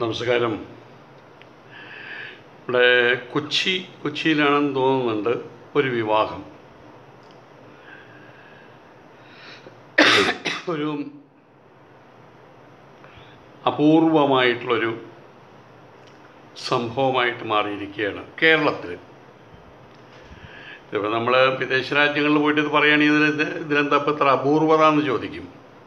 നമസ്കാരം ഇവിടെ കൊച്ചി കൊച്ചിയിലാണെന്ന് തോന്നുന്നുണ്ട് ഒരു വിവാഹം ഒരു അപൂർവമായിട്ടുള്ളൊരു സംഭവമായിട്ട് മാറിയിരിക്കുകയാണ് കേരളത്തിൽ ഇപ്പോൾ നമ്മൾ വിദേശ രാജ്യങ്ങളിൽ പോയിട്ട് ഇത് പറയുകയാണെങ്കിൽ ഇതിൽ ഇതിലെന്താ ഇപ്പം ഇത്ര അപൂർവത എന്ന് ചോദിക്കും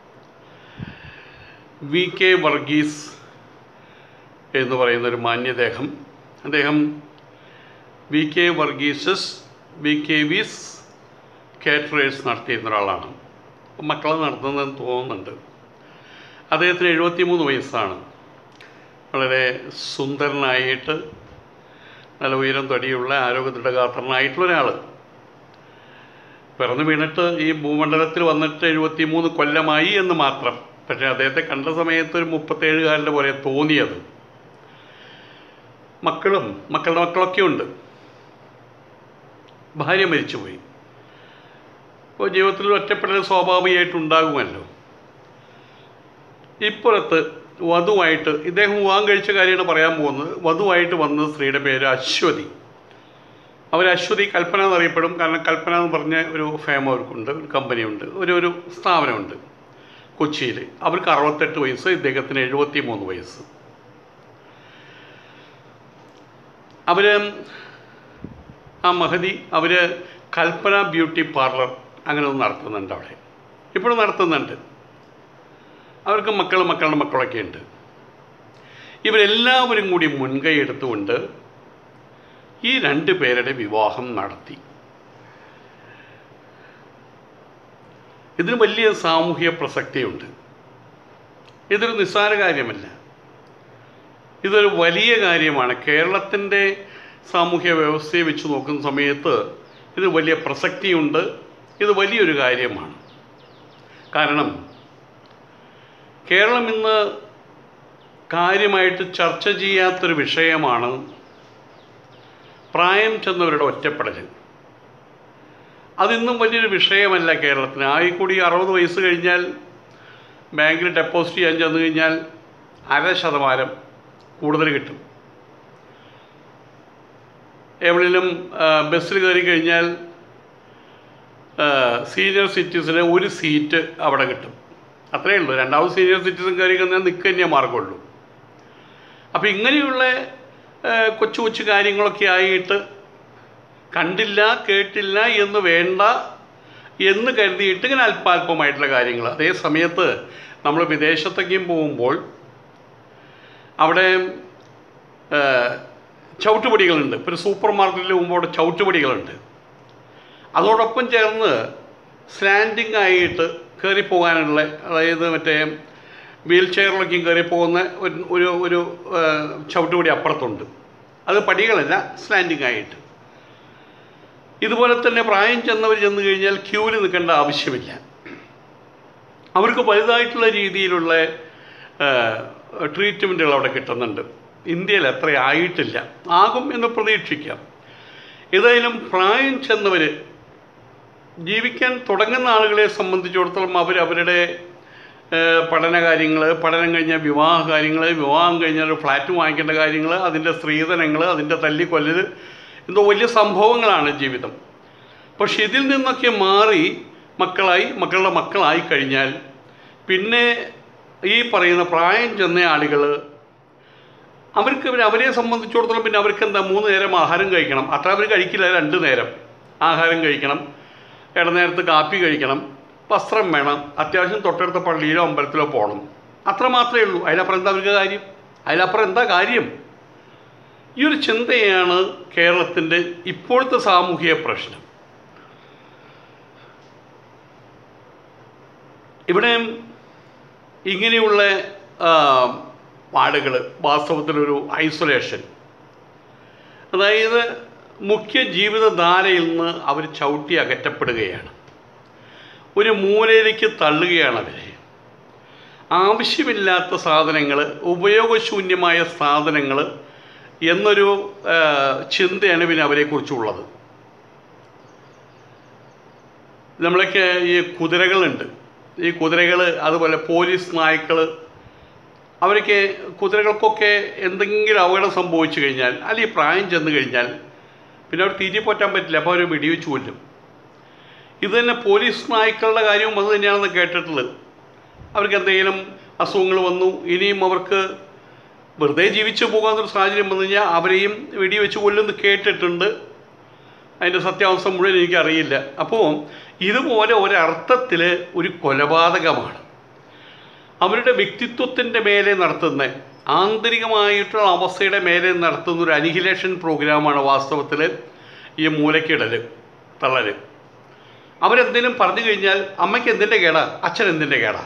വി കെ വർഗീസ് എന്ന് പറയുന്ന ഒരു മാന്യദേഹം അദ്ദേഹം വി കെ വർഗീസസ് വി കെ വിസ് കാറ്ററേഴ്സ് നടത്തിയിരുന്ന ഒരാളാണ് മക്കളെ നടത്തുന്നതെന്ന് തോന്നുന്നുണ്ട് അദ്ദേഹത്തിന് എഴുപത്തി മൂന്ന് വയസ്സാണ് വളരെ സുന്ദരനായിട്ട് നല്ല ഉയരം തടിയുള്ള ആരോഗ്യ ദൃഢഗാത്രനായിട്ടുള്ള ഒരാൾ പിറന്നു വീണിട്ട് ഈ ഭൂമണ്ഡലത്തിൽ വന്നിട്ട് എഴുപത്തി മൂന്ന് കൊല്ലമായി എന്ന് മാത്രം പക്ഷേ അദ്ദേഹത്തെ കണ്ട സമയത്ത് ഒരു മുപ്പത്തേഴുകാരൻ്റെ പോലെ തോന്നിയത് മക്കളും മക്കളുടെ മക്കളൊക്കെ ഉണ്ട് ഭാര്യ മരിച്ചുപോയി അപ്പോൾ ജീവിതത്തിൽ ഒറ്റപ്പെടൽ സ്വാഭാവികമായിട്ടുണ്ടാകുമല്ലോ ഇപ്പുറത്ത് വധുവായിട്ട് ഇദ്ദേഹം വിവാഹം കഴിച്ച കാര്യമാണ് പറയാൻ പോകുന്നത് വധുവായിട്ട് വന്ന സ്ത്രീയുടെ പേര് അശ്വതി അവർ അശ്വതി കൽപ്പന എന്നറിയപ്പെടും കാരണം കൽപ്പന എന്ന് പറഞ്ഞ ഒരു ഫേം അവർക്കുണ്ട് ഒരു കമ്പനിയുണ്ട് ഒരു ഒരു സ്ഥാപനമുണ്ട് കൊച്ചിയിൽ അവർക്ക് അറുപത്തെട്ട് വയസ്സ് ഇദ്ദേഹത്തിന് എഴുപത്തി മൂന്ന് വയസ്സ് അവർ ആ മഹതി അവർ കൽപ്പന ബ്യൂട്ടി പാർലർ അങ്ങനെ ഒന്ന് നടത്തുന്നുണ്ട് അവിടെ ഇപ്പോഴും നടത്തുന്നുണ്ട് അവർക്ക് മക്കൾ മക്കളുടെ മക്കളൊക്കെ ഉണ്ട് ഇവരെല്ലാവരും കൂടി മുൻകൈ എടുത്തുകൊണ്ട് ഈ രണ്ട് പേരുടെ വിവാഹം നടത്തി ഇതിന് വലിയ സാമൂഹിക പ്രസക്തിയുണ്ട് ഇതൊരു നിസ്സാര കാര്യമല്ല ഇതൊരു വലിയ കാര്യമാണ് കേരളത്തിൻ്റെ സാമൂഹ്യ വ്യവസ്ഥയെ വെച്ച് നോക്കുന്ന സമയത്ത് ഇത് വലിയ പ്രസക്തിയുണ്ട് ഇത് വലിയൊരു കാര്യമാണ് കാരണം കേരളം ഇന്ന് കാര്യമായിട്ട് ചർച്ച ചെയ്യാത്തൊരു വിഷയമാണ് പ്രായം ചെന്നവരുടെ ഒറ്റപ്പെടൽ അതിന്നും വലിയൊരു വിഷയമല്ല കേരളത്തിന് ആയിക്കൂടി അറുപത് വയസ്സ് കഴിഞ്ഞാൽ ബാങ്കിൽ ഡെപ്പോസിറ്റ് ചെയ്യാൻ ചെന്ന് കഴിഞ്ഞാൽ അര ശതമാനം കൂടുതൽ കിട്ടും എവിടെയും ബസ്സിൽ കയറി കഴിഞ്ഞാൽ സീനിയർ സിറ്റിസന് ഒരു സീറ്റ് അവിടെ കിട്ടും അത്രയേ ഉള്ളൂ രണ്ടാമത് സീനിയർ സിറ്റിസൺ കയറി കഴിഞ്ഞാൽ നിൽക്കുക തന്നെ മാർഗമുള്ളൂ അപ്പോൾ ഇങ്ങനെയുള്ള കൊച്ചു കൊച്ചു കാര്യങ്ങളൊക്കെ ആയിട്ട് കണ്ടില്ല കേട്ടില്ല എന്ന് വേണ്ട എന്ന് കരുതിയിട്ട് ഇങ്ങനെ അല്പാൽപമായിട്ടുള്ള കാര്യങ്ങൾ അതേ സമയത്ത് നമ്മൾ വിദേശത്തേക്കും പോകുമ്പോൾ അവിടെ ചവിട്ടുപടികളുണ്ട് ഇപ്പോൾ ഒരു സൂപ്പർ മാർക്കറ്റിൽ പോകുമ്പോൾ അവിടെ ചവിട്ടുപടികളുണ്ട് അതോടൊപ്പം ചേർന്ന് സ്ലാൻഡിങ് ആയിട്ട് കയറി പോകാനുള്ള അതായത് മറ്റേ വീൽ ചെയറിലൊക്കെയും കയറി പോകുന്ന ഒരു ഒരു ഒരു ചവിട്ടുപടി അപ്പുറത്തുണ്ട് അത് പടികളല്ല സ്ലാൻഡിങ് ആയിട്ട് ഇതുപോലെ തന്നെ പ്രായം ചെന്നവർ ചെന്ന് കഴിഞ്ഞാൽ ക്യൂവിൽ നിൽക്കേണ്ട ആവശ്യമില്ല അവർക്ക് വലുതായിട്ടുള്ള രീതിയിലുള്ള ട്രീറ്റ്മെൻറ്റുകൾ അവിടെ കിട്ടുന്നുണ്ട് ഇന്ത്യയിൽ അത്ര ആയിട്ടില്ല ആകും എന്ന് പ്രതീക്ഷിക്കാം ഏതായാലും പ്രായം ചെന്നവർ ജീവിക്കാൻ തുടങ്ങുന്ന ആളുകളെ സംബന്ധിച്ചിടത്തോളം അവർ അവരുടെ പഠന കാര്യങ്ങൾ പഠനം കഴിഞ്ഞാൽ വിവാഹ കാര്യങ്ങൾ വിവാഹം കഴിഞ്ഞാൽ ഫ്ലാറ്റ് വാങ്ങിക്കേണ്ട കാര്യങ്ങൾ അതിൻ്റെ സ്ത്രീധനങ്ങൾ അതിൻ്റെ തല്ലിക്കൊല്ലൽ എന്തോ വലിയ സംഭവങ്ങളാണ് ജീവിതം പക്ഷെ ഇതിൽ നിന്നൊക്കെ മാറി മക്കളായി മക്കളുടെ മക്കളായി കഴിഞ്ഞാൽ പിന്നെ ഈ പറയുന്ന പ്രായം ചെന്ന ആളുകൾ അവർക്ക് അവരെ സംബന്ധിച്ചിടത്തോളം പിന്നെ അവർക്ക് എന്താ മൂന്ന് നേരം ആഹാരം കഴിക്കണം അത്ര അവർ കഴിക്കില്ല രണ്ട് നേരം ആഹാരം കഴിക്കണം ഇടനേരത്ത് കാപ്പി കഴിക്കണം വസ്ത്രം വേണം അത്യാവശ്യം തൊട്ടടുത്ത പള്ളിയിലോ അമ്പലത്തിലോ പോകണം അത്ര മാത്രമേ ഉള്ളൂ അതിനപ്പുറം എന്താ അവർക്ക് കാര്യം അതിനപ്പുറം എന്താ കാര്യം ഈ ഒരു ചിന്തയാണ് കേരളത്തിൻ്റെ ഇപ്പോഴത്തെ സാമൂഹിക പ്രശ്നം ഇവിടെ ഇങ്ങനെയുള്ള പാടുകൾ വാസ്തവത്തിലൊരു ഐസൊലേഷൻ അതായത് മുഖ്യ ജീവിതധാരയിൽ നിന്ന് അവർ ചവിട്ടി അകറ്റപ്പെടുകയാണ് ഒരു മൂലയിലേക്ക് തള്ളുകയാണ് അവരെ ആവശ്യമില്ലാത്ത സാധനങ്ങൾ ഉപയോഗശൂന്യമായ സാധനങ്ങൾ എന്നൊരു ചിന്തയാണ് പിന്നെ അവരെക്കുറിച്ചുള്ളത് നമ്മളൊക്കെ ഈ കുതിരകളുണ്ട് ഈ കുതിരകൾ അതുപോലെ പോലീസ് നായ്ക്കൾ അവർക്ക് കുതിരകൾക്കൊക്കെ എന്തെങ്കിലും അപകടം സംഭവിച്ചു കഴിഞ്ഞാൽ അല്ലെങ്കിൽ പ്രായം ചെന്ന് കഴിഞ്ഞാൽ പിന്നെ അവർ തീറ്റി പോറ്റാൻ പറ്റില്ല അപ്പോൾ അവർ വെടിവെച്ച് കൊല്ലും ഇത് തന്നെ പോലീസ് നായ്ക്കളുടെ കാര്യവും അത് തന്നെയാണെന്ന് കേട്ടിട്ടുള്ളത് അവർക്ക് എന്തെങ്കിലും അസുഖങ്ങൾ വന്നു ഇനിയും അവർക്ക് വെറുതെ ജീവിച്ചു പോകാമെന്നൊരു സാഹചര്യം വന്നു കഴിഞ്ഞാൽ അവരെയും വെടിവെച്ച് കൊല്ലുമെന്ന് കേട്ടിട്ടുണ്ട് അതിൻ്റെ സത്യാവസ്ഥ മുഴുവൻ എനിക്കറിയില്ല അപ്പോൾ ഇതുപോലെ ഒരർത്ഥത്തിൽ ഒരു കൊലപാതകമാണ് അവരുടെ വ്യക്തിത്വത്തിൻ്റെ മേലെ നടത്തുന്ന ആന്തരികമായിട്ടുള്ള അവസ്ഥയുടെ മേലെ നടത്തുന്ന ഒരു അനിഹിലേഷൻ പ്രോഗ്രാമാണ് വാസ്തവത്തിൽ ഈ മൂലക്കിടൽ തള്ളൽ അവരെന്തെങ്കിലും പറഞ്ഞു കഴിഞ്ഞാൽ അമ്മയ്ക്ക് എന്തിൻ്റെ കേടാ അച്ഛൻ എന്തിൻ്റെ കേടാ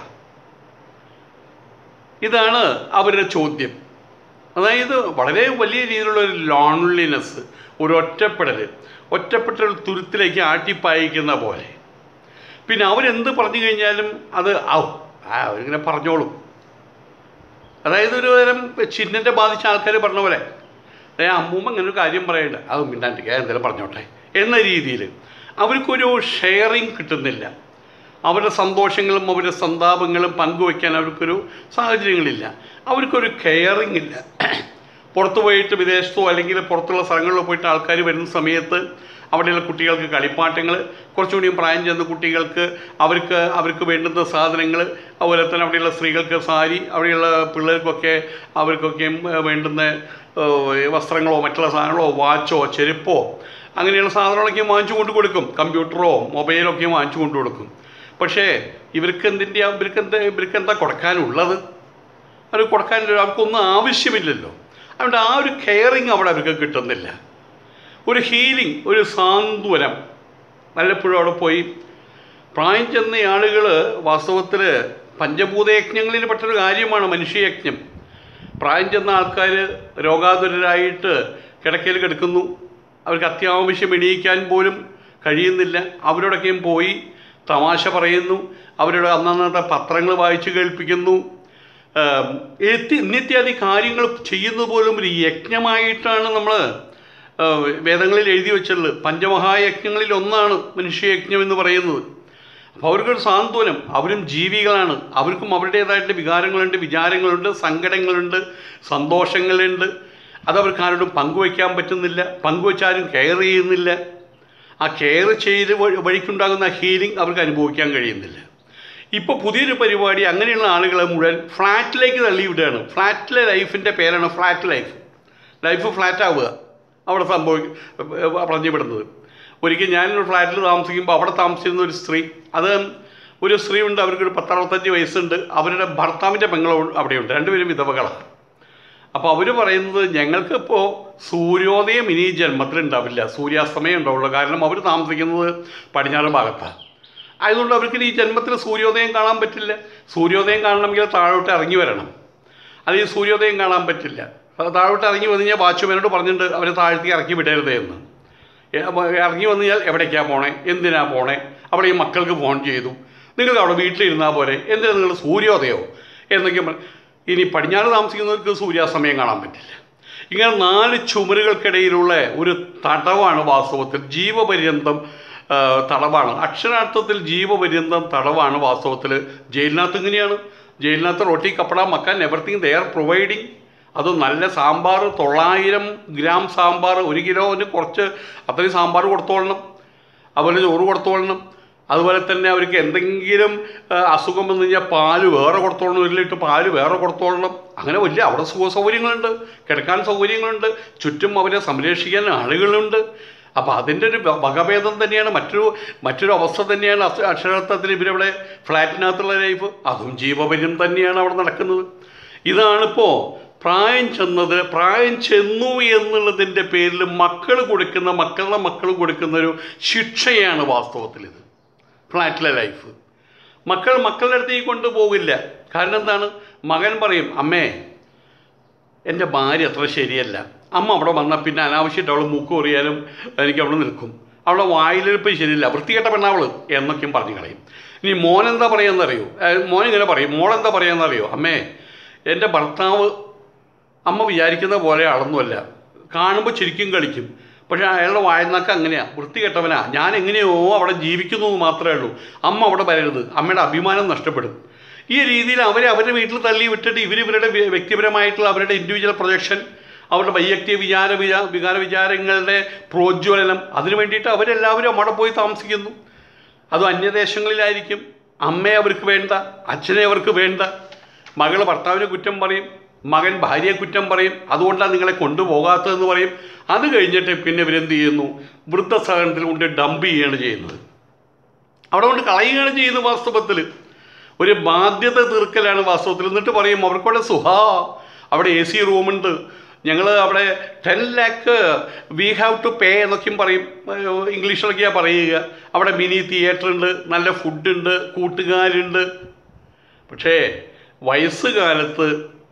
ഇതാണ് അവരുടെ ചോദ്യം അതായത് വളരെ വലിയ രീതിയിലുള്ള ഒരു ലോൺലിനെസ് ഒരു ഒറ്റപ്പെടൽ ഒറ്റപ്പെട്ട ഒരു തുരുത്തിലേക്ക് ആട്ടിപ്പായിക്കുന്ന പോലെ പിന്നെ അവരെന്ത് പറഞ്ഞു കഴിഞ്ഞാലും അത് ഔ ആ അവരിങ്ങനെ പറഞ്ഞോളും അതായത് ഒരു തരം ചിഹ്നത്തെ ബാധിച്ച ആൾക്കാർ പറഞ്ഞ പോലെ ഏ അമ്മൂമ്മ ഇങ്ങനെ ഒരു കാര്യം പറയണ്ട അത് മിണ്ടാണ്ടിരിക്കുക എന്തെങ്കിലും പറഞ്ഞോട്ടെ എന്ന രീതിയിൽ അവർക്കൊരു ഷെയറിങ് കിട്ടുന്നില്ല അവരുടെ സന്തോഷങ്ങളും അവരുടെ സന്താപങ്ങളും പങ്കുവയ്ക്കാൻ അവർക്കൊരു സാഹചര്യങ്ങളില്ല അവർക്കൊരു കെയറിങ് ഇല്ല പുറത്തു പോയിട്ട് വിദേശത്തോ അല്ലെങ്കിൽ പുറത്തുള്ള സ്ഥലങ്ങളിലോ പോയിട്ട് ആൾക്കാർ വരുന്ന സമയത്ത് അവിടെയുള്ള കുട്ടികൾക്ക് കളിപ്പാട്ടങ്ങൾ കുറച്ചുകൂടിയും പ്രായം ചെന്ന കുട്ടികൾക്ക് അവർക്ക് അവർക്ക് വേണ്ടുന്ന സാധനങ്ങൾ അതുപോലെ തന്നെ അവിടെയുള്ള സ്ത്രീകൾക്ക് സാരി അവിടെയുള്ള പിള്ളേർക്കൊക്കെ അവർക്കൊക്കെയും ഏഹ്, വേണ്ടുന്ന ഏഹ്, വസ്ത്രങ്ങളോ മറ്റുള്ള സാധനങ്ങളോ വാച്ചോ ചെരുപ്പോ അങ്ങനെയുള്ള സാധനങ്ങളൊക്കെ വാങ്ങിച്ചു കൊണ്ട് കൊടുക്കും കമ്പ്യൂട്ടറോ മൊബൈലൊക്കെ വാങ്ങിച്ചു കൊണ്ട് കൊടുക്കും പക്ഷേ ഇവർക്ക് എന്തിൻ്റെ ഇവർക്ക് എന്താ ഇവർക്ക് എന്താ കൊടുക്കാനുള്ളത് അവർ കൊടുക്കാനില്ല അവർക്കൊന്നും ആവശ്യമില്ലല്ലോ അതുകൊണ്ട് ആ ഒരു കെയറിങ് അവിടെ അവർക്ക് കിട്ടുന്നില്ല ഒരു ഹീലിംഗ് ഒരു സാന്ത്വനം വല്ലപ്പോഴും അവിടെ പോയി പ്രായം ചെന്ന ആളുകൾ വാസ്തവത്തിൽ പഞ്ചഭൂതയജ്ഞങ്ങളിൽ പെട്ടൊരു കാര്യമാണ് മനുഷ്യയജ്ഞം പ്രായം ചെന്ന ആൾക്കാർ രോഗാതുരരായിട്ട് കിടക്കയിൽ കിടക്കുന്നു അവർക്ക് അത്യാവശ്യം എണീക്കാൻ പോലും കഴിയുന്നില്ല അവരോടൊക്കെയും പോയി തമാശ പറയുന്നു അവരുടെ അന്നന്നത്തെ പത്രങ്ങൾ വായിച്ചു കേൾപ്പിക്കുന്നു ആം, എത്തി നിത്യാദി കാര്യങ്ങൾ ചെയ്യുന്നത് പോലും ഒരു യജ്ഞമായിട്ടാണ് നമ്മൾ വേദങ്ങളിൽ എഴുതി വെച്ചിട്ടുള്ളത് പഞ്ചമഹായജ്ഞങ്ങളിൽ ഒന്നാണ് മനുഷ്യയജ്ഞം എന്ന് പറയുന്നത് അപ്പോൾ അവർക്കൊരു സാന്ത്വനം അവരും ജീവികളാണ് അവർക്കും അവരുടേതായിട്ടുള്ള വികാരങ്ങളുണ്ട് വിചാരങ്ങളുണ്ട് സങ്കടങ്ങളുണ്ട് സന്തോഷങ്ങളുണ്ട് അതവർക്ക് ആരോടും പങ്കുവയ്ക്കാൻ പറ്റുന്നില്ല പങ്കുവച്ചാലും കെയർ ചെയ്യുന്നില്ല ആ കെയർ ചെയ്ത് വഴി- വഴിക്കുണ്ടാകുന്ന ഹീലിംഗ് അവർക്ക് അനുഭവിക്കാൻ കഴിയുന്നില്ല ഇപ്പോൾ പുതിയൊരു പരിപാടി അങ്ങനെയുള്ള ആളുകളെ മുഴുവൻ ഫ്ലാറ്റിലേക്ക് തള്ളിവിടുകയാണ് ഫ്ലാറ്റിലെ ലൈഫിൻ്റെ പേരാണ് ഫ്ലാറ്റ് ലൈഫ് ലൈഫ് ഫ്ലാറ്റ് ആവുക അവിടെ സംഭവിക്കും പറഞ്ഞു വിടുന്നത് ഒരിക്കൽ ഞാനൊരു ഫ്ലാറ്റിൽ താമസിക്കുമ്പോൾ അവിടെ താമസിച്ചിരുന്ന ഒരു സ്ത്രീ അത് ഒരു സ്ത്രീ ഉണ്ട് അവർക്കൊരു പത്തറുപത്തഞ്ച് വയസ്സുണ്ട് അവരുടെ ഭർത്താവിൻ്റെ പെങ്ങൾ അവിടെയുണ്ട് രണ്ടുപേരും വിധവകളാണ് അപ്പോൾ അവർ പറയുന്നത് ഞങ്ങൾക്കിപ്പോൾ സൂര്യോദയം ഇനി ഈ ജന്മത്തിൽ ഉണ്ടാവില്ല സൂര്യാസ്തമയം ഉണ്ടാവുള്ളൂ കാരണം അവർ താമസിക്കുന്നത് പടിഞ്ഞാറ് ഭാഗത്താണ് ആയതുകൊണ്ട് അവർക്ക് ഈ ജന്മത്തിൽ സൂര്യോദയം കാണാൻ പറ്റില്ല സൂര്യോദയം കാണണമെങ്കിൽ താഴോട്ട് ഇറങ്ങി വരണം അല്ലെങ്കിൽ സൂര്യോദയം കാണാൻ പറ്റില്ല അത് താഴോട്ട് ഇറങ്ങി വന്നു കഴിഞ്ഞാൽ വാച്ച്മാനോട് പറഞ്ഞിട്ടുണ്ട് അവരെ താഴത്തേക്ക് ഇറക്കി വിടരുത് എന്ന് എ- അപ്പൊ ഇറങ്ങി വന്നു കഴിഞ്ഞാൽ എവിടേക്കാണ് പോണേ എന്തിനാ പോണേ അവിടെ ഈ മക്കൾക്ക് ഫോൺ ചെയ്തു നിങ്ങൾക്ക് അവിടെ വീട്ടിലിരുന്നാൽ പോരെ എന്തിനാ നിങ്ങൾ സൂര്യോദയമോ എന്നൊക്കെ പറ- ഇനി പടിഞ്ഞാറ് താമസിക്കുന്നവർക്ക് സൂര്യാസ്തമയം കാണാൻ പറ്റില്ല ഇങ്ങനെ നാല് ചുമരുകൾക്കിടയിലുള്ള ഒരു തടവാണ് വാസ്തവത്തിൽ ജീവപര്യന്തം ആ, തടവാണ് അക്ഷരാർത്ഥത്തിൽ ജീവപര്യന്തം തടവാണ് വാസ്തവത്തിൽ ജയിലിനകത്ത് ഇങ്ങനെയാണ് ജയിലിനകത്ത് roti kapda makaan everything they are providing അത് നല്ല സാമ്പാർ തൊള്ളായിരം ഗ്രാം സാമ്പാർ ഒരു കിലോന് കുറച്ച് അത്രയും സാമ്പാർ കൊടുത്തോളണം അതുപോലെ ചോറ് കൊടുത്തോളണം അതുപോലെ തന്നെ അവർക്ക് എന്തെങ്കിലും ആ, അസുഖം വന്നു കഴിഞ്ഞാൽ പാല് വേറെ കൊടുത്തോളണം ഒരു ലിറ്റർ പാല് വേറെ കൊടുത്തോളണം അങ്ങനെ വലിയ അവിടെ സുഖ സൗകര്യങ്ങളുണ്ട് കിടക്കാൻ സൗകര്യങ്ങളുണ്ട് ചുറ്റും അവരെ സംരക്ഷിക്കാൻ ആളുകളുണ്ട് അപ്പോൾ അതിൻ്റെ ഒരു വ- വകഭേദം തന്നെയാണ് മറ്റൊരു മറ്റൊരു അവസ്ഥ തന്നെയാണ് അക്ഷ- അക്ഷരാർത്ഥത്തിൽ ഇവരവിടെ ഫ്ലാറ്റിനകത്തുള്ള ലൈഫ് അതും ജീവപര്യം തന്നെയാണ് അവിടെ നടക്കുന്നത് ഇതാണിപ്പോൾ പ്രായം ചെന്നത് പ്രായം ചെന്നു എന്നുള്ളതിൻ്റെ പേരിൽ മക്കൾ കൊടുക്കുന്ന മക്കളുടെ മക്കൾ കൊടുക്കുന്ന ഒരു ശിക്ഷയാണ് വാസ്തവത്തിൽ ഇത് ഫ്ലാറ്റിലെ ലൈഫ് മക്കൾ മക്കളുടെ അടുത്തേക്ക് കൊണ്ടുപോകില്ല കാരണം എന്താണ് മകൻ പറയും അമ്മേ എൻ്റെ ഭാര്യ അത്ര ശരിയല്ല അമ്മ അവിടെ വന്നാൽ പിന്നെ അനാവശ്യമായിട്ട് അവൾ മൂക്ക് കൊറിയാനും എനിക്ക് അവിടെ നിൽക്കും അവളെ വായിലിരിപ്പ് ശരിയില്ല വൃത്തികെട്ട പെണ്ണവള് എന്നൊക്കെയും പറഞ്ഞു കളയും ഇനി മോൻ എന്താ പറയുന്നറിയോ മോൻ ഇങ്ങനെ പറയും മോളെന്താ പറയുന്നറിയോ അമ്മേ എൻ്റെ ഭർത്താവ് അമ്മ വിചാരിക്കുന്ന പോലെ ആളൊന്നുമല്ല കാണുമ്പോൾ ചിരിക്കും കളിക്കും പക്ഷേ അയാളുടെ വായനക്ക് അങ്ങനെയാണ് വൃത്തികെട്ടവനാ ഞാൻ എങ്ങനെയോ അവിടെ ജീവിക്കുന്നു എന്ന് മാത്രമേ ഉള്ളൂ അമ്മ അവിടെ വരരുത് അമ്മയുടെ അഭിമാനം നഷ്ടപ്പെടും ഈ രീതിയിൽ അവരെ അവരുടെ വീട്ടിൽ തള്ളി വിട്ടിട്ട് ഇവർ ഇവരുടെ വ്യ- വ്യക്തിപരമായിട്ടുള്ള അവരുടെ ഇൻഡിവിജ്വൽ പ്രൊജക്ഷൻ അവരുടെ വൈയക്തിക വിചാര വിചാ വികാര വിചാരങ്ങളുടെ പ്രോജ്വലനം അതിനു വേണ്ടിയിട്ട് അവരെല്ലാവരും അവിടെ പോയി താമസിക്കുന്നു അതും അന്യദേശങ്ങളിലായിരിക്കും അമ്മയെ അവർക്ക് വേണ്ട അച്ഛനെ അവർക്ക് വേണ്ട മകൾ ഭർത്താവിനെ കുറ്റം പറയും മകൻ ഭാര്യയെ കുറ്റം പറയും അതുകൊണ്ടാണ് നിങ്ങളെ കൊണ്ടുപോകാത്തതെന്ന് പറയും അത് കഴിഞ്ഞിട്ട് പിന്നെ ഇവരെന്ത് ചെയ്യുന്നു വൃദ്ധസഹനത്തിൽ കൊണ്ട് ഡംപ് ചെയ്യുകയാണ് ചെയ്യുന്നത് അവിടെ കൊണ്ട് കളയുകയാണ് ചെയ്യുന്നത് വാസ്തവത്തിൽ ഒരു ബാധ്യത തീർക്കലാണ് വാസ്തവത്തിൽ എന്നിട്ട് പറയും അവർക്കവിടെ സുഹാ അവിടെ എ സി റൂമുണ്ട് ഞങ്ങൾ അവിടെ ten lakh we have to pay എന്നൊക്കെയും പറയും ഏഹ് ഇംഗ്ലീഷിലൊക്കെയാണ് പറയുക അവിടെ മിനി തിയേറ്റർ ഉണ്ട് നല്ല ഫുഡുണ്ട് കൂട്ടുകാരുണ്ട് പക്ഷേ വയസ്സുകാലത്ത്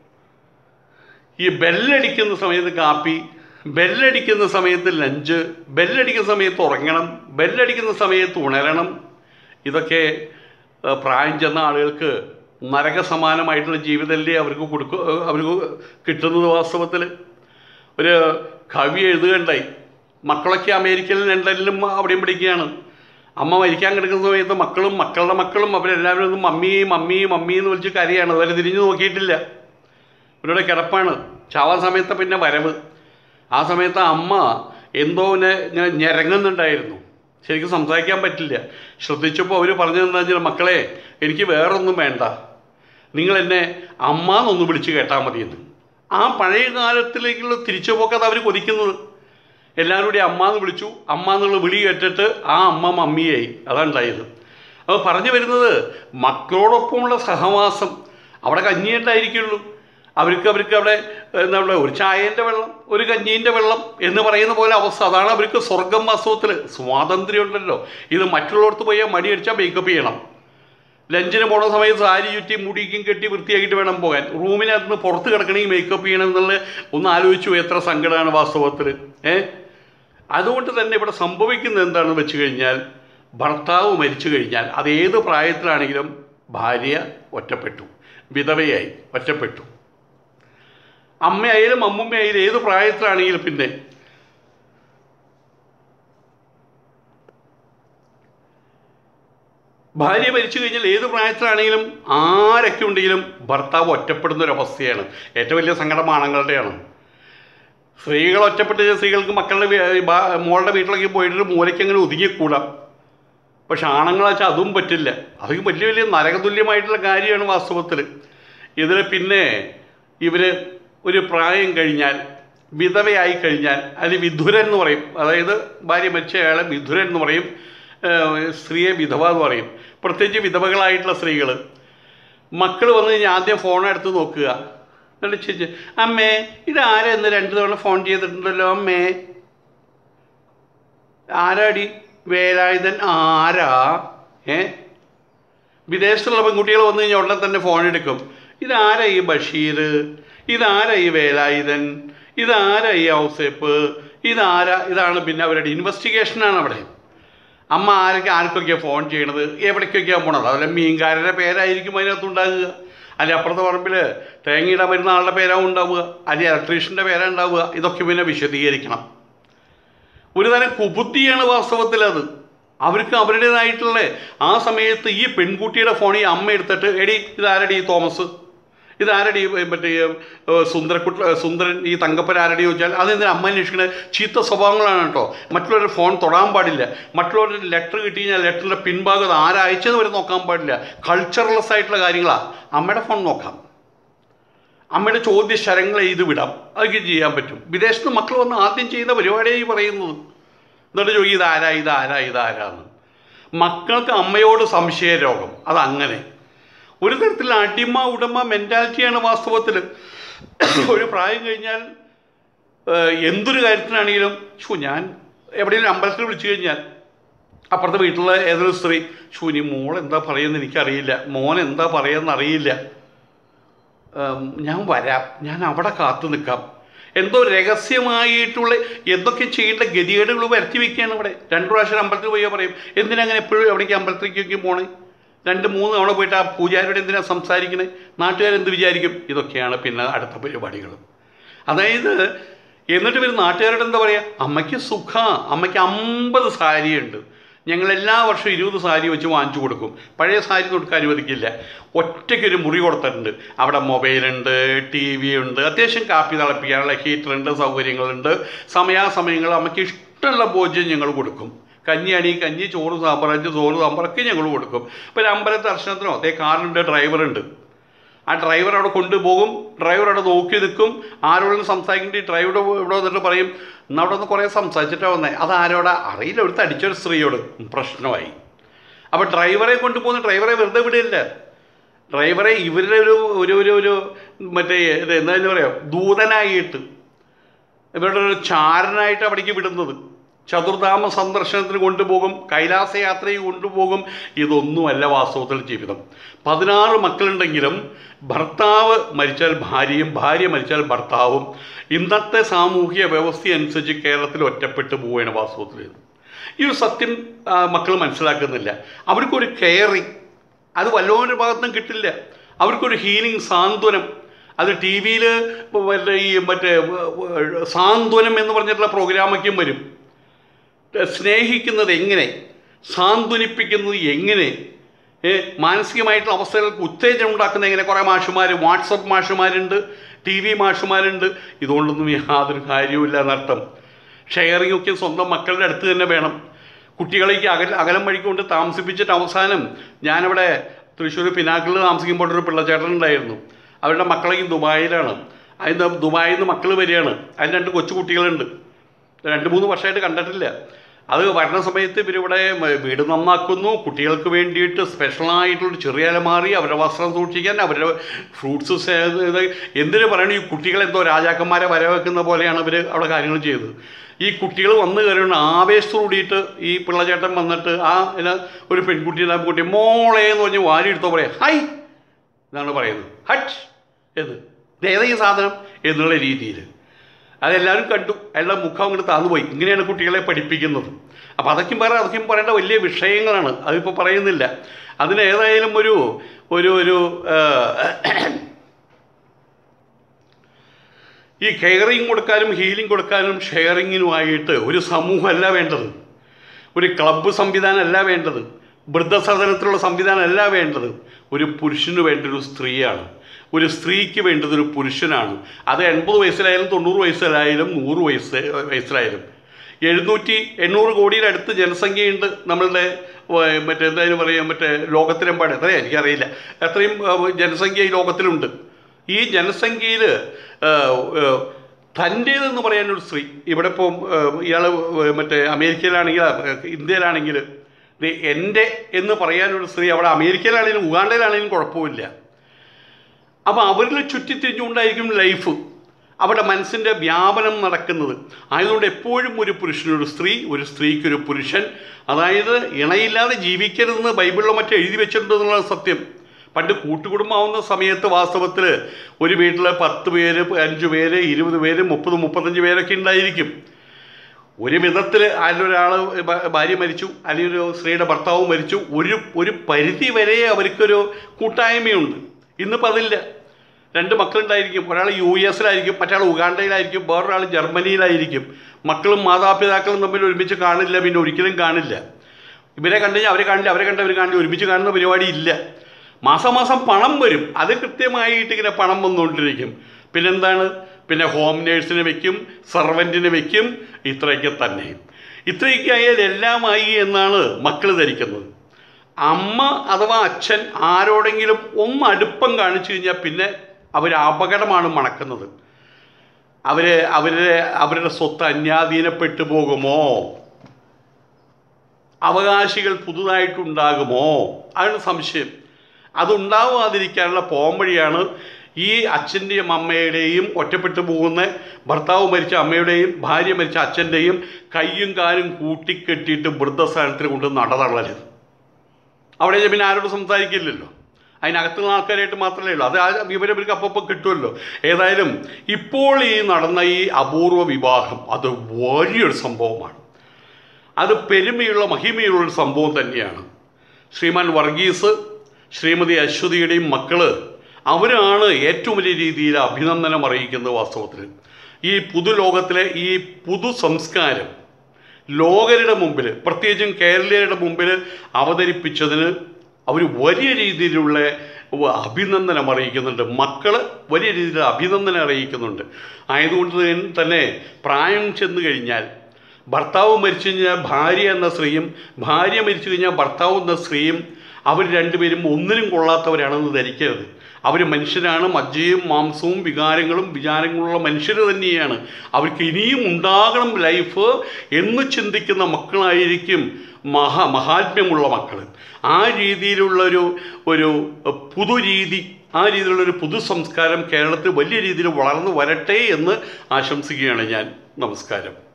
ഈ ബെല്ലടിക്കുന്ന സമയത്ത് കാപ്പി ബെല്ലടിക്കുന്ന സമയത്ത് ലഞ്ച് ബെല്ലടിക്കുന്ന സമയത്ത് ഉറങ്ങണം ബെല്ലടിക്കുന്ന സമയത്ത് ഉണരണം ഇതൊക്കെ ഏഹ്, പ്രായം ചെന്ന ആളുകൾക്ക് നരകസമാനമായിട്ടുള്ള ജീവിതമല്ലേ അവർക്ക് കൊടുക്ക അവർക്ക് കിട്ടുന്നത് വാസ്തവത്തിൽ ഒരു കവി എഴുതുകയുണ്ടായി മക്കളൊക്കെ അമേരിക്കയിലും ലണ്ടനിലും അവിടെയും പിടിക്കുകയാണ് അമ്മ മരിക്കാൻ കിടക്കുന്ന സമയത്ത് മക്കളും മക്കളുടെ മക്കളും അവരെല്ലാവരും ഒന്ന് മമ്മി മമ്മി മമ്മി എന്ന് വിളിച്ച് കരയാണ് അവർ തിരിഞ്ഞു നോക്കിയിട്ടില്ല ഇവരുടെ കിടപ്പാണ് ചാവാൻ സമയത്ത് പിന്നെ വരവ് ആ സമയത്ത് അമ്മ എന്തോ ഇങ്ങനെ ഇങ്ങനെ ഞെരങ്ങുന്നുണ്ടായിരുന്നു ശരിക്കും സംസാരിക്കാൻ പറ്റില്ല ശ്രദ്ധിച്ചപ്പോൾ അവർ പറഞ്ഞു എന്താ വെച്ചാൽ മക്കളെ എനിക്ക് വേറൊന്നും വേണ്ട നിങ്ങൾ എന്നെ അമ്മ എന്നൊന്ന് വിളിച്ച് കേട്ടാൽ മതിയെന്ന് ആ പഴയ കാലത്തിലേക്കുള്ള തിരിച്ചുപോക്കത് അവർ കൊതിക്കുന്നത് എല്ലാവരും കൂടി അമ്മ എന്ന് വിളിച്ചു അമ്മ എന്നുള്ള വിളി കേട്ടിട്ട് ആ അമ്മ മമ്മിയായി അതാണ് ഉണ്ടായത് അപ്പോൾ പറഞ്ഞു വരുന്നത് മക്കളോടൊപ്പമുള്ള സഹവാസം അവിടെ കഞ്ഞിയുണ്ടായിരിക്കുള്ളൂ അവർക്ക് അവർക്ക് അവിടെ എന്താ പറയുക ഒരു ചായേൻ്റെ വെള്ളം ഒരു കഞ്ഞീൻ്റെ വെള്ളം എന്ന് പറയുന്ന പോലെ അവസ്ഥ അതാണ് അവർക്ക് സ്വർഗം വാസ്തവത്തിൽ സ്വാതന്ത്ര്യം ഉണ്ടല്ലോ ഇത് മറ്റുള്ളവർക്ക് പോയാൽ മടിയടിച്ചാൽ മേക്കപ്പ് ചെയ്യണം ലഞ്ചിന് പോണ സമയത്ത് സാരി ചുറ്റി മുടിക്കും കെട്ടി വൃത്തിയാക്കിയിട്ട് വേണം പോകാൻ റൂമിനകത്ത് നിന്ന് പുറത്ത് കിടക്കണമെങ്കിൽ മേക്കപ്പ് ചെയ്യണം എന്നുള്ളത് ഒന്ന് ആലോചിച്ചു എത്ര സങ്കടമാണ് വാസ്തവത്തിൽ ഏ അതുകൊണ്ട് തന്നെ ഇവിടെ സംഭവിക്കുന്നത് എന്താണെന്ന് വെച്ച് കഴിഞ്ഞാൽ ഭർത്താവ് മരിച്ചു കഴിഞ്ഞാൽ അത് ഏത് പ്രായത്തിലാണെങ്കിലും ഭാര്യ ഒറ്റപ്പെട്ടു വിധവയായി ഒറ്റപ്പെട്ടു അമ്മയായാലും അമ്മുമ്മയായാലും ഏത് പ്രായത്തിലാണെങ്കിലും പിന്നെ ഭാര്യ മരിച്ചു കഴിഞ്ഞാൽ ഏത് പ്രായത്തിലാണെങ്കിലും ആരൊക്കെ ഉണ്ടെങ്കിലും ഭർത്താവ് ഒറ്റപ്പെടുന്ന ഒരു അവസ്ഥയാണ് ഏറ്റവും വലിയ സങ്കടം ആണുങ്ങളുടെയാണ് സ്ത്രീകൾ ഒറ്റപ്പെട്ട് കഴിഞ്ഞാൽ സ്ത്രീകൾക്ക് മക്കളുടെ വീ- ബാ- മോളുടെ വീട്ടിലേക്ക് പോയിട്ട് ഒരു മൂലയ്ക്ക് അങ്ങനെ ഒതുങ്ങിക്കൂടാം പക്ഷെ ആണുങ്ങളെ വെച്ചാൽ അതും പറ്റില്ല അതൊക്കെ വലിയ വലിയ നരകതുല്യമായിട്ടുള്ള കാര്യമാണ് വാസ്തവത്തിൽ ഇതിൽ പിന്നെ ഇവർ ഒരു പ്രായം കഴിഞ്ഞാൽ വിധവയായി കഴിഞ്ഞാൽ അതിന് വിധുരൻ എന്ന് പറയും അതായത് ഭാര്യ മരിച്ച അയാളെ വിധുരൻ എന്ന് പറയും ഏഹ് സ്ത്രീയെ വിധവ എന്ന് പറയും പ്രത്യേകിച്ച് വിധവകളായിട്ടുള്ള സ്ത്രീകൾ മക്കൾ വന്നു കഴിഞ്ഞാൽ ആദ്യം ഫോൺ എടുത്ത് നോക്കുക എന്നിട്ട് ചേച്ചി അമ്മേ ഇതാരാ ഇന്ന് രണ്ട് തവണ ഫോൺ ചെയ്തിട്ടുണ്ടല്ലോ അമ്മേ ആരാടി വേലായുധൻ ആരാ ഏ വിദേശത്തുള്ള പെൺകുട്ടികൾ വന്നു കഴിഞ്ഞാൽ ഉടനെ തന്നെ ഫോൺ എടുക്കും ഇതാരാ ഈ ബഷീർ ഇതാരാ ഈ വേലായുധൻ ഇതാരാ ഈ ഔസേപ്പ് ഇതാരാ ഇതാണ് പിന്നെ അവരുടെ ഇൻവെസ്റ്റിഗേഷനാണ് അവിടെ അമ്മ ആരൊക്കെ ആർക്കൊക്കെയാണ് ഫോൺ ചെയ്യണത് എവിടേക്കൊക്കെയാണ് പോണത് അതുപോലെ മീൻകാരൻ്റെ പേരായിരിക്കും അതിനകത്തുണ്ടാകുക അല്ലെ അപ്പുറത്തെ പറമ്പിൽ തേങ്ങയിടാൻ വരുന്ന ആളുടെ പേരാവും ഉണ്ടാവുക അല്ലെ ഇലക്ട്രീഷ്യൻ്റെ പേരാ ഉണ്ടാവുക ഇതൊക്കെ പിന്നെ വിശദീകരിക്കണം ഒരു തരം കുബുദ്ധിയാണ് വാസ്തവത്തിൽ അത് അവർക്ക് അവരുടേതായിട്ടുള്ള ആ സമയത്ത് ഈ പെൺകുട്ടിയുടെ ഫോണിൽ അമ്മ എടുത്തിട്ട് എടി ഇതാരടി ഈ തോമസ് ഇതാരടി ഈ മറ്റേ ഏ, സുന്ദരക്കുട്ട സുന്ദരൻ ഈ തങ്കപ്പൻ ആരടി ചോദിച്ചാൽ അതെന്തിനാ അമ്മ അന്വേഷിക്കുന്നത് ചീത്ത സ്വഭാവങ്ങളാണ് കേട്ടോ മറ്റുള്ളവരുടെ ഫോൺ തൊടാൻ പാടില്ല മറ്റുള്ളവരുടെ ലെറ്റർ കിട്ടി കഴിഞ്ഞാൽ ലെറ്ററിൻ്റെ പിൻഭാഗം അത് ആരയച്ചെന്ന് വരെ നോക്കാൻ പാടില്ല കൾച്ചറലെസ് ആയിട്ടുള്ള കാര്യങ്ങളാണ് അമ്മയുടെ ഫോൺ നോക്കാം അമ്മയുടെ ചോദ്യ ശരങ്ങൾ എഴുതി വിടാം അതൊക്കെ ചെയ്യാൻ പറ്റും വിദേശത്ത് മക്കൾ വന്ന് ആദ്യം ചെയ്യുന്ന പരിപാടിയായി പറയുന്നത് എന്നിട്ട് ചോദിക്കും ഇതാരാ ഇതാരാ ഇതാരാന്ന് മക്കൾക്ക് അമ്മയോട് സംശയ രോഗം അതങ്ങനെ ഒരു തരത്തിൽ അടിമ ഉടമ മെൻറ്റാലിറ്റിയാണ് വാസ്തവത്തിൽ ഒരു പ്രായം കഴിഞ്ഞാൽ ഏഹ്, എന്തൊരു കാര്യത്തിനാണെങ്കിലും ഷൂ ഞാൻ എവിടെയെങ്കിലും അമ്പലത്തിൽ വിളിച്ചു കഴിഞ്ഞാൽ അപ്പുറത്തെ വീട്ടിലുള്ള ഏതൊരു സ്ത്രീ ഷൂ നീ മോൾ എന്താ പറയുന്നത് എനിക്കറിയില്ല മോൻ എന്താ പറയുന്നത് അറിയില്ല ഉം, ഞാൻ വരാം ഞാൻ അവിടെ കാത്തു നിൽക്കാം എന്തോ രഹസ്യമായിട്ടുള്ള എന്തൊക്കെ ചെയ്യേണ്ട ഗതികേടുകൾ വരുത്തി വെക്കുകയാണ് ഇവിടെ രണ്ട് പ്രാവശ്യം അമ്പലത്തിൽ പോയാൽ പറയും എന്തിനാ അങ്ങനെ എപ്പോഴും എവിടേക്ക് അമ്പലത്തിലേക്കൊക്കെ പോണേ രണ്ട് മൂന്ന് തവണ പോയിട്ട് ആ പൂജാരിയോട് എന്തിനാ സംസാരിക്കണേ നാട്ടുകാരെന്ത് വിചാരിക്കും ഇതൊക്കെയാണ് പിന്നെ അടുത്ത പരിപാടികൾ അതായത് എന്നിട്ട് ഇവർ നാട്ടുകാരോട് എന്താ പറയുക അമ്മയ്ക്ക് സുഖ അമ്മയ്ക്ക് അമ്പത് സാരിയുണ്ട് ഞങ്ങൾ എല്ലാ വർഷവും ഇരുപത് സാരി വെച്ച് വാങ്ങിച്ചു കൊടുക്കും പഴയ സാരി കൊടുക്കാൻ അനുവദിക്കില്ല ഒറ്റയ്ക്കൊരു മുറി കൊടുത്തിട്ടുണ്ട് അവിടെ മൊബൈലുണ്ട് ടി വി ഉണ്ട് അത്യാവശ്യം കാപ്പി തിളപ്പിക്കാനുള്ള ഹീറ്ററുണ്ട് സൗകര്യങ്ങളുണ്ട് സമയാസമയങ്ങൾ അമ്മയ്ക്ക് ഇഷ്ടമുള്ള ഭോജ്യം ഞങ്ങൾ കൊടുക്കും കഞ്ഞിയാണി കഞ്ഞി ചോറ് സാമ്പാർ അഞ്ച് ചോറ് സാമ്പാറൊക്കെ ഞങ്ങൾ കൊടുക്കും ഇപ്പോൾ ഒരു അമ്പല ദർശനത്തിനോ അതേ കാറിൻ്റെ ഡ്രൈവറുണ്ട് ആ ഡ്രൈവർ അവിടെ കൊണ്ടുപോകും ഡ്രൈവർ അവിടെ നോക്കി നിൽക്കും ആരോടും സംസാരിക്കേണ്ടി ഡ്രൈവർ ഇവിടെ വന്നിട്ട് പറയും എന്നാൽ അവിടെ ഒന്ന് കുറേ സംസാരിച്ചിട്ടാണ് വന്നേ അത് ആരോടാ അറിയില്ല ഒരു തടിച്ചൊരു സ്ത്രീയോട് പ്രശ്നമായി അപ്പോൾ ഡ്രൈവറെ കൊണ്ടുപോകുന്ന ഡ്രൈവറെ വെറുതെ വിടില്ല ഡ്രൈവറെ ഇവരുടെ ഒരു ഒരു ഒരു ഒരു മറ്റേ ഇത് എന്താ പറയുക ദൂതനായിട്ട് ഇവരുടെ ഒരു ചാരനായിട്ട് അവിടേക്ക് വിടുന്നത് ചതുർധാമ സന്ദർശനത്തിന് കൊണ്ടുപോകും കൈലാസ യാത്രയിൽ കൊണ്ടുപോകും ഇതൊന്നുമല്ല വാസ്തവത്തിൽ ജീവിതം പതിനാറ് മക്കളുണ്ടെങ്കിലും ഭർത്താവ് മരിച്ചാൽ ഭാര്യയും ഭാര്യ മരിച്ചാൽ ഭർത്താവും ഇന്നത്തെ സാമൂഹിക വ്യവസ്ഥ അനുസരിച്ച് കേരളത്തിൽ ഒറ്റപ്പെട്ടു പോവുകയാണ് വാസ്തവത്തിൽ ഈ ഒരു സത്യം മക്കൾ മനസ്സിലാക്കുന്നില്ല അവർക്കൊരു കെയറിങ് അത് വല്ലവരുടെ ഭാഗത്തുനിന്നും കിട്ടില്ല അവർക്കൊരു ഹീലിംഗ് സാന്ത്വനം അത് ടി വിയിൽ മറ്റേ ഈ മറ്റേ സാന്ത്വനം എന്ന് പറഞ്ഞിട്ടുള്ള പ്രോഗ്രാമൊക്കെയും വരും സ്നേഹിക്കുന്നത് എങ്ങനെ സാന്ത്വനിപ്പിക്കുന്നത് എങ്ങനെ ഏ, മാനസികമായിട്ടുള്ള അവസ്ഥകൾക്ക് ഉത്തേജനം ഉണ്ടാക്കുന്ന എങ്ങനെ കുറേ മാഷുമാർ വാട്സപ്പ് മാഷുമാരുണ്ട് ടി വി മാഷുമാരുണ്ട് ഇതുകൊണ്ടൊന്നും യാതൊരു കാര്യവുമില്ല എന്നർത്ഥം ഷെയറിംഗ് ഒക്കെ സ്വന്തം മക്കളുടെ അടുത്ത് തന്നെ വേണം കുട്ടികളേക്ക് അകല അകലം വഴിക്കൊണ്ട് താമസിപ്പിച്ചിട്ട് അവസാനം ഞാനിവിടെ തൃശ്ശൂർ പിനാക്കിളിൽ താമസിക്കുമ്പോൾ ഒരു പിള്ളച്ചേട്ടൻ ഉണ്ടായിരുന്നു അവരുടെ മക്കളേക്ക് ദുബായിലാണ് അതിന് ദുബായിൽ നിന്ന് മക്കൾ വരികയാണ് അതിന് രണ്ട് കൊച്ചു കുട്ടികളുണ്ട് രണ്ട് മൂന്ന് വർഷമായിട്ട് കണ്ടിട്ടില്ല അത് വരുന്ന സമയത്ത് ഇവരിവിടെ മ- വീട് നന്നാക്കുന്നു കുട്ടികൾക്ക് വേണ്ടിയിട്ട് സ്പെഷ്യലായിട്ടുള്ള ചെറിയ അലമാറി അവരുടെ വസ്ത്രം സൂക്ഷിക്കാൻ അവരുടെ ഫ്രൂട്ട്സ് ഇത് എന്തിനു പറയണം ഈ കുട്ടികൾ എന്തോ രാജാക്കന്മാരെ വരവെക്കുന്ന പോലെയാണ് ഇവർ അവിടെ കാര്യങ്ങൾ ചെയ്തത് ഈ കുട്ടികൾ വന്നു കയറുന്ന ആവേശത്തോടിയിട്ട് ഈ പിള്ളച്ചേട്ടൻ വന്നിട്ട് ആ ഇല്ല ഒരു പെൺകുട്ടിയുടെ ആ കുട്ടി മോളെ എന്ന് പറഞ്ഞ് വാരി എടുത്തോ പറയാം ഹൈ എന്നാണ് പറയുന്നത് ഹട്ട് എന്ന് ഇതേതാ ഈ സാധനം എന്നുള്ള രീതിയിൽ അതെല്ലാവരും കണ്ടു അയാളുടെ മുഖം അങ്ങോട്ട് താന്നുപോയി ഇങ്ങനെയാണ് കുട്ടികളെ പഠിപ്പിക്കുന്നത് അപ്പോൾ അതൊക്കെയും പറയാം അതൊക്കെയും പറയേണ്ട വലിയ വിഷയങ്ങളാണ് അതിപ്പോൾ പറയുന്നില്ല അതിന് ഏതായാലും ഒരു ഒരു ഒരു ആ, ഈ കെയറിങ് കൊടുക്കാനും ഹീലിംഗ് കൊടുക്കാനും ഷെയറിങ്ങിനുമായിട്ട് ഒരു സമൂഹമല്ല വേണ്ടത് ഒരു ക്ലബ്ബ് സംവിധാനമല്ല വേണ്ടത് വൃദ്ധസദനത്തിലുള്ള സംവിധാനമല്ല വേണ്ടത് ഒരു പുരുഷന് വേണ്ട ഒരു സ്ത്രീയാണ് ഒരു സ്ത്രീക്ക് വേണ്ടത് ഒരു പുരുഷനാണ് അത് എൺപത് വയസ്സിലായാലും തൊണ്ണൂറ് വയസ്സിലായാലും നൂറ് വയസ്സ് വയസ്സിലായാലും എഴുന്നൂറ്റി എണ്ണൂറ് കോടിയിലടുത്ത് ജനസംഖ്യയുണ്ട് നമ്മളുടെ ഏർ, മറ്റേ എന്തായാലും പറയാം മറ്റേ ലോകത്തിലെമ്പാട് എത്രയാ എനിക്കറിയില്ല അത്രയും ഏർ, ജനസംഖ്യ ഈ ലോകത്തിലുണ്ട് ഈ ജനസംഖ്യയിൽ തൻ്റേതെന്ന് പറയാനൊരു സ്ത്രീ ഇവിടെ ഇപ്പം ഇയാൾ മറ്റേ അമേരിക്കയിലാണെങ്കിൽ ഏഹ്, ഇന്ത്യയിലാണെങ്കിൽ ദേ എൻ്റെ എന്ന് പറയാനൊരു സ്ത്രീ അവിടെ അമേരിക്കയിലാണെങ്കിലും ഉഗാണ്ടയിലാണെങ്കിലും കുഴപ്പമില്ല അപ്പോൾ അവരിൽ ചുറ്റിത്തിരിഞ്ഞുകൊണ്ടായിരിക്കും ലൈഫ് അവിടെ മനസ്സിൻ്റെ വ്യാപനം നടക്കുന്നത് ആയതുകൊണ്ട് എപ്പോഴും ഒരു പുരുഷനൊരു സ്ത്രീ ഒരു സ്ത്രീക്ക് ഒരു പുരുഷൻ അതായത് ഇണയില്ലാതെ ജീവിക്കരുതെന്ന് ബൈബിളിൽ മറ്റും എഴുതി വെച്ചിട്ടുണ്ടെന്നുള്ള സത്യം പണ്ട് കൂട്ടുകുടുംബമാവുന്ന സമയത്ത് വാസ്തവത്തിൽ ഒരു വീട്ടിൽ പത്ത് പേര് അഞ്ച് പേര് ഇരുപത് പേര് മുപ്പത് മുപ്പത്തഞ്ച് പേരൊക്കെ ഉണ്ടായിരിക്കും ഒരു വിധത്തിൽ അതിലൊരാൾ ഭാര്യ മരിച്ചു അല്ലെങ്കിൽ ഒരു സ്ത്രീയുടെ ഭർത്താവ് മരിച്ചു ഒരു ഒരു പരിധി വരെ അവർക്കൊരു കൂട്ടായ്മയുണ്ട് ഇന്നിപ്പോൾ അതില്ല രണ്ട് മക്കളുണ്ടായിരിക്കും ഒരാൾ യു എസിലായിരിക്കും മറ്റാൾ ഉഗാണ്ടയിലായിരിക്കും വേറൊരാൾ ജർമ്മനിയിലായിരിക്കും മക്കളും മാതാപിതാക്കളും തമ്മിൽ ഒരുമിച്ച് കാണില്ല പിന്നെ ഒരിക്കലും കാണില്ല ഇവരെ കണ്ടു കഴിഞ്ഞാൽ അവരെ കാണില്ല അവരെ കണ്ട് അവർ കാണില്ല ഒരുമിച്ച് കാണുന്ന പരിപാടി ഇല്ല മാസം മാസം പണം വരും അത് കൃത്യമായിട്ട് ഇങ്ങനെ പണം വന്നുകൊണ്ടിരിക്കും പിന്നെന്താണ് പിന്നെ ഹോം നേഴ്സിനെ വെക്കും സർവൻറ്റിനെ വെക്കും ഇത്രയൊക്കെ തന്നെ ഇത്രയൊക്കെ ആയാൽ എല്ലാമായി എന്നാണ് മക്കൾ ധരിക്കുന്നത് അമ്മ അഥവാ അച്ഛൻ ആരോടെങ്കിലും ഒന്ന് അടുപ്പം കാണിച്ചു കഴിഞ്ഞാൽ പിന്നെ അവർ അപകടമാണ് മണക്കുന്നത് അവര് അവരുടെ അവരുടെ സ്വത്ത് അന്യാധീനപ്പെട്ടു പോകുമോ അവകാശികൾ പുതുതായിട്ടുണ്ടാകുമോ അതാണ് സംശയം അതുണ്ടാവാതിരിക്കാനുള്ള പോംവഴിയാണ് ഈ അച്ഛൻ്റെയും അമ്മയുടെയും ഒറ്റപ്പെട്ടു പോകുന്ന ഭർത്താവ് മരിച്ച അമ്മയുടെയും ഭാര്യ മരിച്ച അച്ഛൻ്റെയും കയ്യും കാലും കൂട്ടിക്കെട്ടിയിട്ട് വൃദ്ധസ്ഥാനത്തിൽ കൊണ്ട് നടതള്ളല് അവിടെ ഞാൻ പിന്നെ ആരോട് സംസാരിക്കില്ലല്ലോ അതിനകത്തുള്ള ആൾക്കാരായിട്ട് മാത്രമേ ഉള്ളൂ അത് ആ വിവരം ഇവർക്ക് അപ്പം കിട്ടുമല്ലോ ഏതായാലും ഇപ്പോൾ ഈ നടന്ന ഈ അപൂർവ വിവാഹം അത് വലിയൊരു സംഭവമാണ് അത് പെരുമയുള്ള മഹിമയുള്ള ഒരു സംഭവം തന്നെയാണ് ശ്രീമാൻ വർഗീസ് ശ്രീമതി അശ്വതിയുടെയും മക്കള് അവരാണ് ഏറ്റവും വലിയ രീതിയിൽ അഭിനന്ദനം അറിയിക്കുന്നത് വാസ്തവത്തിൽ ഈ പുതുലോകത്തിലെ ഈ പുതു സംസ്കാരം ലോകരുടെ മുമ്പിൽ പ്രത്യേകിച്ചും കേരളീയരുടെ മുമ്പിൽ അവതരിപ്പിച്ചതിന് അവർ വലിയ രീതിയിലുള്ള വ- അഭിനന്ദനം അറിയിക്കുന്നുണ്ട് മക്കൾ വലിയ രീതിയിൽ അഭിനന്ദനം അറിയിക്കുന്നുണ്ട് ആയതുകൊണ്ട് തന്നെ- തന്നെ പ്രായം ചെന്ന് കഴിഞ്ഞാൽ ഭർത്താവ് മരിച്ചു കഴിഞ്ഞാൽ ഭാര്യ എന്ന സ്ത്രീയും ഭാര്യ മരിച്ചു കഴിഞ്ഞാൽ ഭർത്താവ് എന്ന സ്ത്രീയും അവർ രണ്ടുപേരും ഒന്നിനും കൊള്ളാത്തവരാണെന്ന് ധരിക്കരുത് അവർ മനുഷ്യരാണ് മജ്ജയും മാംസവും വികാരങ്ങളും വിചാരങ്ങളുള്ള മനുഷ്യർ തന്നെയാണ് അവർക്ക് ഇനിയും ഉണ്ടാകണം ലൈഫ് എന്ന് ചിന്തിക്കുന്ന മക്കളായിരിക്കും മഹാ മഹാത്മ്യമുള്ള മക്കൾ ആ രീതിയിലുള്ളൊരു ഒരു പുതുരീതി ആ രീതിയിലുള്ളൊരു പുതു സംസ്കാരം കേരളത്തിൽ വലിയ രീതിയിൽ വളർന്നു വരട്ടെ എന്ന് ആശംസിക്കുകയാണ് ഞാൻ നമസ്കാരം